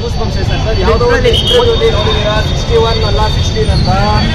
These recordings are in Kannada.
ಗೂಸ್ ಬಂಪ್ಸ್ ಸರ್ ಯಾವುದೋ ಒಂದು Literally. ಇಂಟರ್ವ್ಯೂಲಿ ನೋಡಿದೀರಾ ಸಿಕ್ಸ್ಟಿ ಒನ್ ಅಲ್ಲ ಸಿಕ್ಸ್ಟೀನ್ ಅಂತ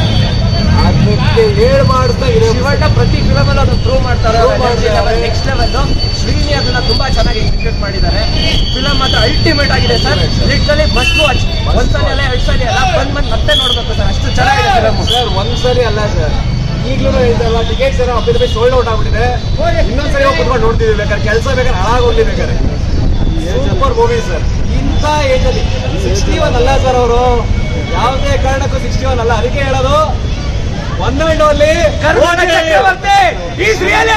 ಅದಕ್ಕೆ ಹೇಳ್ ಮಾಡಿಸ್ತಾ ಇದೆ ಶಿವಣ್ಣ ಪ್ರತಿ ಫಿಲಮ್ ಅಲ್ಲೂ ಅದನ್ನ ಪ್ರೂವ್ ಮಾಡ್ತಾರೆ Prove ಮಾಡ್ತಿದ್ದಾರೆ. ನೆಕ್ಸ್ಟ್ ಲೆವೆಲ್ ಶ್ರೀನಿ ಅದನ್ನ ತುಂಬಾ ಚೆನ್ನಾಗಿ ಎಕ್ಸಿಕ್ಯೂಟ್ ಮಾಡಿದ್ದಾರೆ ಫಿಲಮ್ ಮಾತ್ರ ಅಲ್ಟಿಮೇಟ್ ಆಗಿದೆ ಸರ್ ಲಿಟ್ರಲಿ ಮಸ್ಟ್ ವಾಚ್ ಒಂದ್ಸಲ ಅಲ್ಲ ಎರಡ್ ಸಲ ಅಲ್ಲ ಬಂದ್ ಬಂದ್ ಮತ್ತೆ ನೋಡ್ಬೇಕು ಸರ್ ಅಷ್ಟು ಚೆನ್ನಾಗಿದೆ ಫಿಲಮ್ ಸರ್ ಒಂದ್ಸಲಿ ಅಲ್ಲ ಸರ್ ಈಗಲೂ ಹೇಳ್ತಲ್ಲ ಟಿಕೆಟ್ಸ್ ಏನೋ ಅಪ್ಪಿದ್ರೆ ಸೋಲ್ಡ್ ಔಟ್ ಆಗ್ಬಿಟ್ಟಿದೆ ಇನ್ನೊಂದ್ಸರಿ ಹೋಗಿ ಕುತ್ಕೊಂಡು ನೋಡ್ತಿದ್ವಿ ಬೇಕಾದ್ರೆ ಕೆಲಸ ಬೇಕಾದ್ರೆ ಹಾಳಾಗೋಗ್ಲಿ ಬೇಕಾದ್ರೆ ಸೂಪರ್ ಮೂವಿ ಸರ್ ಇಂಥ ಏಜಲ್ಲಿ ಸಿಕ್ಸ್ಟಿ ಒನ್ ಅಲ್ಲ ಸರ್ ಅವರು ಯಾವುದೇ ಕಾರಣಕ್ಕೂ ಸಿಕ್ಸ್ಟಿ ಒನ್ ಅಲ್ಲ ಅದಕ್ಕೆ ಹೇಳೋದು one and only Karnataka Chakravarthy is really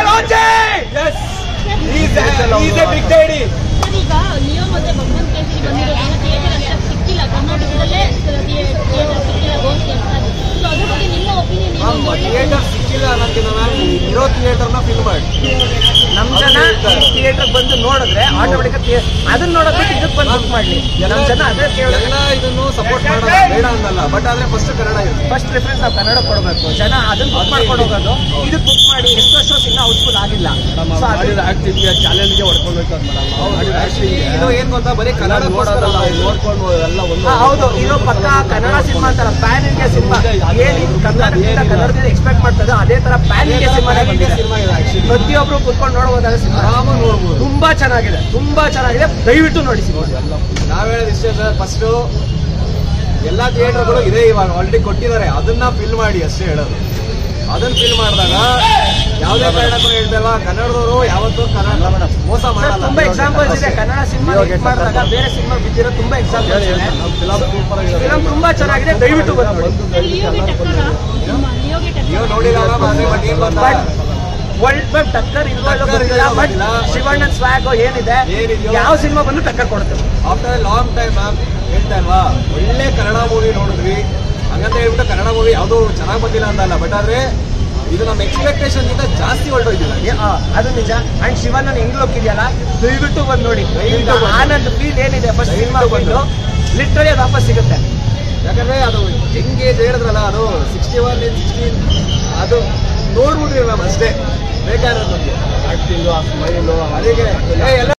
yes is a big daddy sir ಈಗ ಲಿಯೋ ಮತ್ತೆ ಬಬ್ಬನ್ ಕೇಸರಿ ಬಂದಿರೋದ್ರಿಂದ ಥಿಯೇಟರ್ ಅಂತ ಸಿಕ್ಕಿಲ್ಲ ಕರ್ನಾಟಕದಲ್ಲೇ ಥಿಯೇಟರ್ ಸಿಕ್ಕಿಲ್ಲ ಗೋಸ್ಟ್ ಅಂತ ಸೊ ಅದ್ರ ಬಗ್ಗೆ ನಿಮ್ಮ ಒಪಿನಿಯನ್ ಏನು ಒಂದು ಒಳ್ಳೆ ಥಿಯೇಟರ್ ಸಿಕ್ಕಿಲ್ಲ ಅನ್ನೋದಕ್ಕಿಂತ ಮ್ಯಾಮ್ ಇರೋ ಥಿಯೇಟರ್ನ ಫಿಲ್ ಮಾಡಿ ನಮ್ ಜನ ಥಿಯೇಟರ್ ಬಂದು ನೋಡಿದ್ರೆ ಆಟೋಮೆಟಿಕ್ ಅದನ್ನ ನೋಡೋದಕ್ಕೆ ಇದಕ್ಕೆ ಬಂದು ಬುಕ್ ಮಾಡ್ಲಿ ನಮ್ ಜನ ಅದೇ ಕೇಳಿದ್ರೆ ಎಲ್ಲ ಇದನ್ನು ಸಪೋರ್ಟ್ ಮಾಡೋಣ ಬೇಡ ಅನ್ನಲ್ಲ ಬಟ್ ಆದ್ರೆ ಫಸ್ಟ್ ಕನ್ನಡ ಇರುತ್ತೆ ಫಸ್ಟ್ ಪ್ರಿಫರೆನ್ಸ್ ನಾವು ಕನ್ನಡ ಕೊಡಬೇಕು ಜನ ಅದನ್ನ ಬುಕ್ ಮಾಡ್ಕೊಂಡು ಹೋಗೋದು ಇದಕ್ಕೆ ಬುಕ್ ಮಾಡಿ ಎಷ್ಟೋ ಶೋಸ್ ಇನ್ನೂ ಔಟ್ಫುಲ್ ಆಗಿಲ್ಲ So ಅದು- ಆಕ್ಟಿಂಗ್ಗೆ ಚಾಲೆಂಜ್ಗೆ ಹೊಡ್ಕೊಂಡು ಹೋಗ್ತದೆ ಮೇಡಮ್ Actually, ಇದು ಏನ್ ಗೊತ್ತಾ ಬರೀ ಕನ್ನಡ ನೋಡೋದಲ್ಲ ನೋಡ್ಕೊಂಡು ಎಲ್ಲ ಒಂದು ಹಾ, ಹೌದು ಇದು ಪಕ್ಕ ಕನ್ನಡ ಸಿನಿಮಾ ಅಂತಾರ ಪ್ಯಾನ್ ಇಂಡಿಯಾ ಸಿನಿಮಾ ಏನ್ ಇದು ಕರ್ನಾಟಕದಿಂದ ಕನ್ನಡದಿಂದ ಎಕ್ಸ್ಪೆಕ್ಟ್ ಮಾಡ್ತದೆ ಅದೇ ತರ ಪ್ಯಾನ್ ಇಂಡಿಯಾ ಸಿನಿಮಾ ಸಿನಿಮಾ ಇದೆ ಆಕ್ಚುಲಿ ಪ್ರತಿಯೊಬ್ರು ಕುತ್ಕೊಂಡು ನೋಡಬಹುದಾದ ಸಿನಿಮಾ ಆರಾಮಾಗಿ ನೋಡ್ಬೋದು ತುಂಬಾ ಚೆನ್ನಾಗಿದೆ ತುಂಬಾ ಚೆನ್ನಾಗಿದೆ ದಯವಿಟ್ಟು ನೋಡಿ ಸಿನಿಮಾ ನಾವ್ ಹೇಳೋದು ಇಷ್ಟೇ ಸರ್ ಫಸ್ಟ್ ಎಲ್ಲಾ ಥಿಯೇಟರ್ಗಳು ಇದೆ ಇವಾಗ ಆಲ್ರೆಡಿ ಕೊಟ್ಟಿದ್ದಾರೆ ಅದನ್ನ ಫಿಲ್ ಮಾಡಿ ಅಷ್ಟೇ ಹೇಳೋದು ಅದನ್ನ ಫಿಲ್ ಮಾಡಿದಾಗ ಯಾವುದೇ ಕಾರಣಕ್ಕೂ ಹೇಳ್ತಲ್ಲ ಕನ್ನಡದವರು ಯಾವತ್ತೂ ಕನ್ನಡ ಮೋಸ ಮಾಡಲ್ಲ ತುಂಬಾ ಎಕ್ಸಾಂಪಲ್ಸ್ ಇದೆ ಕನ್ನಡ ಸಿನಿಮಾ ಮಾಡಿದಾಗ ಬೇರೆ ಸಿನಿಮಾ ಬಿದ್ದಿರೋ ತುಂಬಾ ಎಕ್ಸಾಂಪಲ್ಸ್ ಇದೆ ಫಿಲಂ ತುಂಬಾ ಚೆನ್ನಾಗಿದೆ ದಯವಿಟ್ಟು ಬಂದು ನೋಡಿ ಸರ್ ಲಿಯೋಗೆ ಟಕ್ಕರ ಲಿಯೋಗೆ ನೀವು ಟಕ್ಕರ ನೋಡಿಲ್ಲ ಆದ್ರೆ ಬಟ್ ಏನ್ ಗೊತ್ತಾ ಬಟ್ ವರ್ಲ್ಡ್ ಮ್ಯಾಪ್ ಟಕ್ಕರ್ ಇಲ್ವೋ ಇಲ್ವೋ ಟಕ್ಕರ್ ಗೊತ್ತಿಲ್ಲ ಇದೆಯೋ ಬಟ್ ಗೊತ್ತಿಲ್ಲ. ಶಿವಣ್ಣನ್ ಸ್ವಾಗ್ ಏನಿದೆ ಏನಿದೆಯೋ? ಯಾವ ಸಿನಿಮಾ ಬಂದು ಟಕ್ಕರ್ ಕೊಡುತ್ತೆ after a long time ma'am ಹೇಳ್ತಾ ಇಲ್ವಾ ಒಳ್ಳೆ ಕನ್ನಡ ಮೂವಿ ನೋಡಿದ್ವಿ ಹಂಗಂತ ಹೇಳ್ಬಿಟ್ಟು ಕನ್ನಡ ಮೂವಿ ಯಾವುದು ಚೆನ್ನಾಗಿ ಬಂದಿಲ್ಲ ಅಂತಲ್ಲ ಬಟ್ ಆದ್ರೆ ಇದು ನಮ್ಮ ಎಕ್ಸ್ಪೆಕ್ಟೇಷನ್ ಗಿಂತ ಜಾಸ್ತಿ ಹೊರಟೋಯ್ತಿಲ್ಲ ಏ, ಆ, ಅದು ನಿಜ ಅಂಡ್ ಶಿವಣ್ಣನ ಹೆಂಗ್ ಲುಕ್ ಇದೆಯಲ್ಲ ದಯವಿಟ್ಟು ಬಂದು ನೋಡಿ ದಯವಿಟ್ಟು ಬಂದು. ಆನಂದ್ ಫೀಲ್ ಏನಿದೆ ಫಸ್ಟ್ ಸಿನಿಮಾ ದಯವಿಟ್ಟು ಬಂದು ಲಿಟ್ರಲಿ ಅದು ವಾಪಸ್ ಸಿಗುತ್ತೆ ಯಾಕಂದ್ರೆ ಅದು ಹೆಂಗೆ ಹೇಳಿದ್ರಲ್ಲ ಅದು ಸಿಕ್ಸ್ಟಿ ಒನ್ ಸಿಕ್ಸ್ಟೀನ್ ಅದು ನೋಡ್ಬಿಟ್ರಿ ಮ್ಯಾಮ್ ಅಷ್ಟೇ ಬೇಕಾಗಿರೋದು ನಮಗೆ ಆಕ್ಟಿಂಗು ಆ ಸ್ಮೈಲು ಅದಕ್ಕೆ ಏ, ಎಲ್ಲ